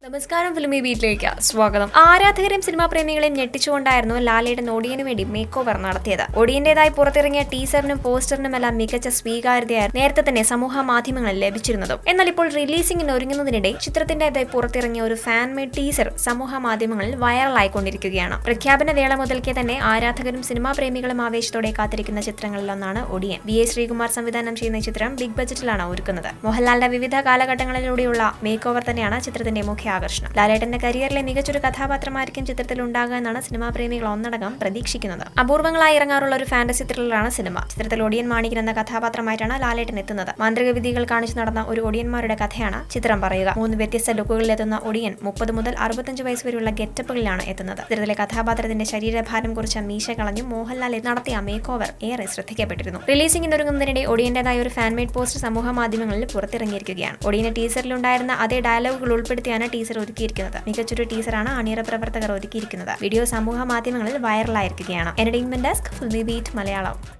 നമസ്കാരം ഫിലിമി ബീറ്റിലേക്ക് സ്വാഗതം ആരാധകരെയും സിനിമാ പ്രേമികളെയും ഞെട്ടിച്ചുകൊണ്ടായിരുന്നു ലാലയുടെ ഒടിയനു വേണ്ടി മേക്ക് ഓവർ നടത്തിയത് ഒടിയന്റേതായി പുറത്തിറങ്ങിയ ടീസറിനും പോസ്റ്ററിനുമെല്ലാം മികച്ച സ്വീകാര്യതയായിരുന്നു നേരത്തെ തന്നെ സമൂഹ മാധ്യമങ്ങളിൽ ലഭിച്ചിരുന്നതും എന്നാൽ ഇപ്പോൾ റിലീസിംഗിന് ഒരുങ്ങുന്നതിനിടെ ചിത്രത്തിന്റേതായി പുറത്തിറങ്ങിയ ഒരു ഫാൻ മെയ്ഡ് ടീസർ സമൂഹ മാധ്യമങ്ങളിൽ വൈറലായിക്കൊണ്ടിരിക്കുകയാണ് പ്രഖ്യാപന വേള മുതൽക്കേ തന്നെ ആരാധകരും സിനിമാ പ്രേമികളും ആവേശത്തോടെ കാത്തിരിക്കുന്ന ചിത്രങ്ങളിലൊന്നാണ് ഒടിയൻ ബി എ ശ്രീകുമാർ സംവിധാനം ചെയ്യുന്ന ഈ ചിത്രം ബിഗ് ബജറ്റിലാണ് ഒരുക്കുന്നത് മോഹൻലാലിന്റെ വിവിധ കാലഘട്ടങ്ങളിലൂടെയുള്ള മേക്ക് ഓവർ തന്നെയാണ് ചിത്രത്തിന്റെ മുഖ്യ ആകർഷണം ലാലേട്ടന്റെ കരിയറിലെ മികച്ചൊരു കഥാപാത്രമായിരിക്കും ചിത്രത്തിൽ ഉണ്ടാകുക എന്നാണ് സിനിമാ പ്രേമികൾ ഒന്നടങ്കം പ്രതീക്ഷിക്കുന്നത് അപൂർവങ്ങളായി ഇറങ്ങാറുള്ള ഒരു ഫാന്റസി ത്രില്ലറാണ് സിനിമ ചിത്രത്തിൽ ഒടിയൻ മാണിക്കൻ എന്ന കഥാപാത്രമായിട്ടാണ് ലാലേട്ടൻ എത്തുന്നത് മാന്ത്രിക വിധികൾ കാണിച്ചു നടന്ന ഒരു ഒടിയന്മാരുടെ കഥയാണ് ചിത്രം പറയുക മൂന്ന് വ്യത്യസ്ത ലുക്കുകളിൽ എത്തുന്ന ഒടിയൻ മുപ്പത് മുതൽ അറുപത്തഞ്ച് വയസ്സ് വരെയുള്ള ഗെറ്റപ്പുകളിലാണ് എത്തുന്നത് ചിത്രത്തിലെ കഥാപാത്രത്തിന്റെ ശരീരഭാരം കുറിച്ച മീശ കളഞ്ഞും മോഹൻലാൽ നടത്തിയ മേക്ക് ഓവർ ഏറെ ശ്രദ്ധിക്കപ്പെട്ടിരുന്നു റിലീസിംഗിന് ഒരുങ്ങുന്നതിനിടെ ഒടിയന്റേതായ ഒരു ഫാൻമെയ്ഡ് പോസ്റ്റർ സമൂഹ മാധ്യമങ്ങളിൽ പുറത്തിറങ്ങിയിരിക്കുകയാണ് ഒടിയന്റെ ടീസറിലുണ്ടായിരുന്ന അതേ ഡയലോഗുകൾ ഉൾപ്പെടുത്തിയാണ് ടീസർ ഒരുക്കിയിരിക്കുന്നത് മികച്ചൊരു ടീസറാണ് അണിയറ പ്രവർത്തകർ ഒരുക്കിയിരിക്കുന്നത് വീഡിയോ സമൂഹ മാധ്യമങ്ങളിൽ വൈറലായിരിക്കുകയാണ് entertainment desk Filmibeat Malayalam